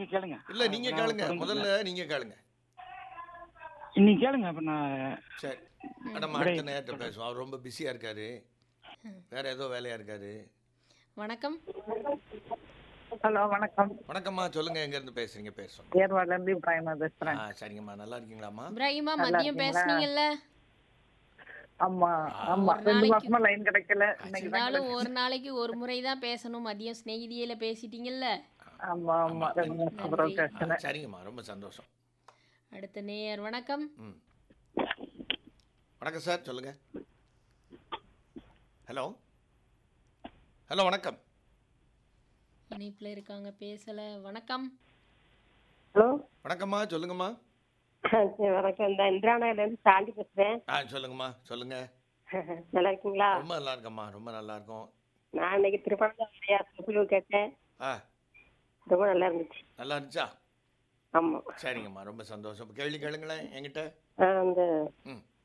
நீங்க கேளுங்க இல்ல நீங்க நான் கேளுங்க தொடங்குறேன். முதல்ல நீங்க கேளுங்க நீங்க கேளுங்க அப்ப நான் சரி நம்ம அடுத்த நேரத்தை பேசுவோம் அவர் ரொம்ப பிஸியா இருக்காரு வேற ஏதோ வேலையா இருக்காரு வணக்கம் ஹலோ வணக்கம் வணக்கம்மா சொல்லுங்க எங்க இருந்து பேசுறீங்க பேர் சொல்லுங்க ஏர்வாட்ல இருந்து இப்ராஹிமா பேசுறேன் ஆ சரிங்கம்மா நல்லா இருக்கீங்களாம்மா இப்ராஹிமா நல்லா மதியம் இருக்கீங்களா? பேசுனீங்கல்ல ஆமா ஆமா ஒரு ரெண்டு நாளைக்கு- மாசமா லைன் கிடைக்கல இன்னைக்கு தான் இருந்தாலும் கிடைச்சு. ஒரு நாளைக்கு ஒரு முறை தான் பேசணும் மதியம் ஸ்நேகிதியில பேசிட்டீங்கல்ல ஆமா ஆமா ரெண்டு மாசம் அப்புறம் நன்றி. ஆ, பேசினேன் சரிங்கம்மா ரொம்ப சந்தோஷம் அடுத்த நேயர் வணக்கம் ம் வணக்கம் சார் சொல்லுங்க ஹலோ ஹலோ வணக்கம் இணைப்புல இருக்காங்க பேசல வணக்கம் ஹலோ வணக்கம்மா சொல்லுங்கம்மா சரி வணக்கம் இந்த இந்திராநகர்ல இருந்து சாந்தி பேசுறேன் ஆ சொல்லுங்கம்மா சொல்லுங்க நல்லா இருக்கீங்களா ரொம்ப நல்லா இருக்கம்மா ரொம்ப நல்லா இருக்கும் நான் இன்னைக்கு திருப்பணம் சொற்பொழிவு கேட்டேன் ஆ ரொம்ப நல்லா இருந்துச்சு நல்லா இருந்துச்சா ஆமா சரிங்கம்மா ரொம்ப சந்தோஷம் கேள்வி கேளுங்களேன் என்கிட்ட ஆ, அந்த ம்